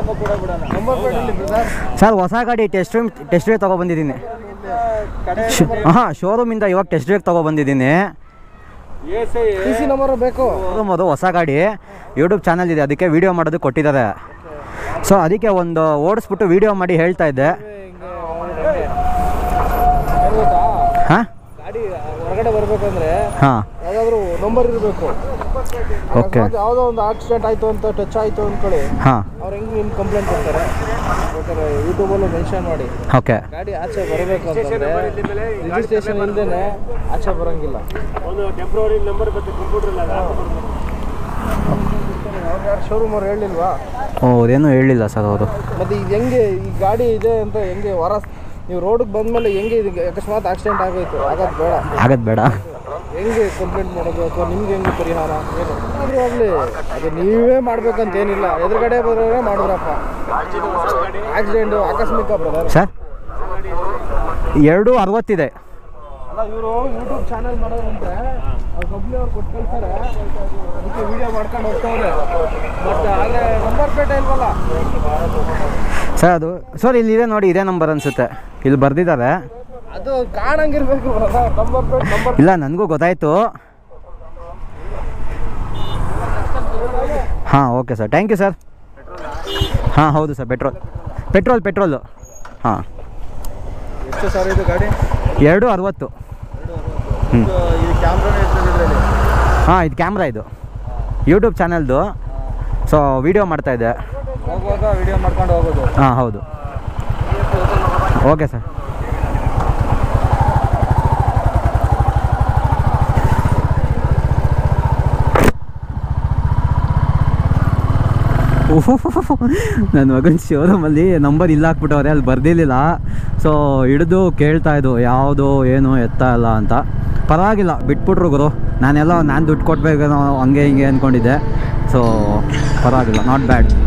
Number plate ಇಲ್ಲಿ brother sir ಹೊಸ ಗಾಡಿ ಟೆಸ್ಟ್ ರೂಮ್ ಟೆಸ್ಟ್ ಡ್ರೈವ್ ತೊಗೊಬಂದಿದ್ದೀನಿ ಕಡೆ ಹಾಂ ಶೋರೂಮಿಂದ ಇವಾಗ ಟೆಸ್ಟ್ ಡ್ರೈವ್ ತೊಗೊಬಂದಿದ್ದೀನಿ ಟಿ ಸಿ ನಂಬರ್ ಬೇಕು ಶೋರೂಮ್ ಅದು ಹೊಸ ಗಾಡಿ ಯೂಟ್ಯೂಬ್ ಚಾನಲ್ ಇದೆ ಅದಕ್ಕೆ ವೀಡಿಯೋ ಮಾಡೋದು ಕೊಟ್ಟಿದ್ದಾರೆ ಸೊ ಅದಕ್ಕೆ ಒಂದು ಓಡಿಸ್ಬಿಟ್ಟು ವೀಡಿಯೋ ಮಾಡಿ ಹೇಳ್ತಾ ಇದ್ದೆ ಏನ್ ಗೊತ್ತಾ ಹಾಂ ಗಾಡಿ ಹೊರಗಡೆ ಬರ್ಬೇಕಂದ್ರೆ ಹಾಂ ಯಾವ್ದಾದ್ರು ನಂಬರ್ ಇರಬೇಕು Okay. ಯಾವುದೋ ಒಂದು ಆಕ್ಸಿಡೆಂಟ್ ಆಯ್ತು ಅಂತ ಟಚ್ ಆಯ್ತು ಅಂದ್ಕೊಳ್ಳಿ ಹಾಂ ಅವ್ರು ಹೆಂಗ್ ನಿಮ್ ಕಂಪ್ಲೇಂಟ್ ಕೊಡ್ತಾರೆ ಬೇಕಾದ್ರೆ ಯೂಟ್ಯೂಬಲ್ಲೂ ಮೆನ್ಷನ್ ಮಾಡಿ ಓಕೆ ಗಾಡಿ ಆಚೆ ಬರಬೇಕು ಅಂತಂದ್ರೆ ರಿಜಿಸ್ಟ್ರೇಷನ್ ಇಲ್ದೇನೆ ಆಚೆ ಬರಂಗಿಲ್ಲ ಶೋರೂಮ್ ಅವ್ರು ಹೇಳಿಲ್ವಾ ಓ ಅದೇನು ಹೇಳಿಲ್ಲ ಸರ್ ಅವರು ಮತ್ತೆ ಇದು ಹೆಂಗೆ ಈ ಗಾಡಿ ಇದೆ ಅಂತ ಹೆಂಗೆ ಹೊರ ನೀವು ರೋಡಿಗೆ ಬಂದ್ಮೇಲೆ ಹೆಂಗೆ ಇದು ಅಕಸ್ಮಾತ್ ಆಕ್ಸಿಡೆಂಟ್ ಆಗೋಯ್ತು ಆಗೋದು ಬೇಡ ಆಗದು ಬೇಡ ಹೆಂಗೆ ಕಂಪ್ಲೇಂಟ್ ಮಾಡೋದು ಅಥವಾ ನಿಮ್ಗೆ ಹೆಂಗೆ ಪರಿಹಾರ ಏನು ಆದ್ರೂ ಆಗಲಿ ಅದು ನೀವೇ ಮಾಡ್ಬೇಕಂತ ಏನಿಲ್ಲ ಎದುರುಗಡೆ ಬರೋರೆ ಮಾಡಿದ್ರಪ್ಪ ಆಕ್ಸಿಡೆಂಟು ಆಕಸ್ಮಿಕ ಬ್ರದರ್ ಸರ್ ಎರಡು ಅರವತ್ತಿದೆ ಅಲ್ಲ ಇವರು ಯೂಟ್ಯೂಬ್ ಚಾನಲ್ ಮಾಡೋದಂತೆ ಅವ್ರ ಕಂಪ್ನಿ ಅವ್ರು ಕೊಟ್ಟು ಕಳ್ತಾರೆ ಅದಕ್ಕೆ ವಿಡಿಯೋ ಮಾಡ್ಕೊಂಡು ಹೋಗ್ತವ್ರೆ ಬಟ್ ಆದರೆ ನಂಬರ್ ಪ್ಲೇಟ್ ಇಲ್ವಲ್ಲ ಸರ್ ಅದು ಸರ್ ಇಲ್ಲಿದೆ ನೋಡಿ ಇದೇ ನಂಬರ್ ಅನಿಸುತ್ತೆ ಇಲ್ಲಿ ಬರೆದಿದ್ದಾರೆ ಅದು ಕಾಣಂಗಿರ್ಬೇಕು ಬ್ರದರ್ ನಂಬರ್ ಪ್ಲೇಟ್ ನಂಬರ್ ಇಲ್ಲ ನನಗೂ ಗೊತ್ತಾಯಿತು ಹಾಂ okay sir thank you sir ಹಾಂ ಹೌದು ಸರ್ ಪೆಟ್ರೋಲ್ ಪೆಟ್ರೋಲ್ ಪೆಟ್ರೋಲು ಹಾಂ ಎಷ್ಟು ಸಾವಿರ ಇದು ಗಾಡಿ ಎರಡು ಅರವತ್ತು ಹ್ಞೂ ಇದು ಕ್ಯಾಮ್ರಾನೇ ಇರ್ತದೆ ಇದರಲ್ಲಿ ಹಾಂ ಇದು ಕ್ಯಾಮ್ರಾ ಇದು ಯೂಟ್ಯೂಬ್ ಚಾನಲ್ದು ಸೊ ವೀಡಿಯೋ ಮಾಡ್ತಾಯಿದ್ದೆ ಹೋಗುವಾಗ ವಿಡಿಯೋ ಮಾಡ್ಕೊಂಡು ಹೋಗೋದು ಹಾಂ ಹೌದು ಓಕೆ ಸರ್ ನನ್ನ ಮಗನ ಶೋರೂಮಲ್ಲಿ ನಂಬರ್ ಇಲ್ಲ ಹಾಕ್ಬಿಟ್ಟವ್ರೆ ಅಲ್ಲಿ ಬರ್ದಿರ್ಲಿಲ್ಲ ಸೊ ಹಿಡಿದು ಕೇಳ್ತಾ ಇದ್ದು ಯಾವುದು ಏನು ಎತ್ತ ಇಲ್ಲ ಅಂತ ಪರವಾಗಿಲ್ಲ ಬಿಟ್ಬಿಟ್ರು ಗುರು ನಾನೆಲ್ಲ ನಾನು ದುಡ್ಡು ಕೊಟ್ಬೇಕೇನೋ ಹಂಗೆ ಹಿಂಗೆ ಅಂದ್ಕೊಂಡಿದ್ದೆ ಸೊ ಪರವಾಗಿಲ್ಲ ನಾಟ್ ಬ್ಯಾಡ್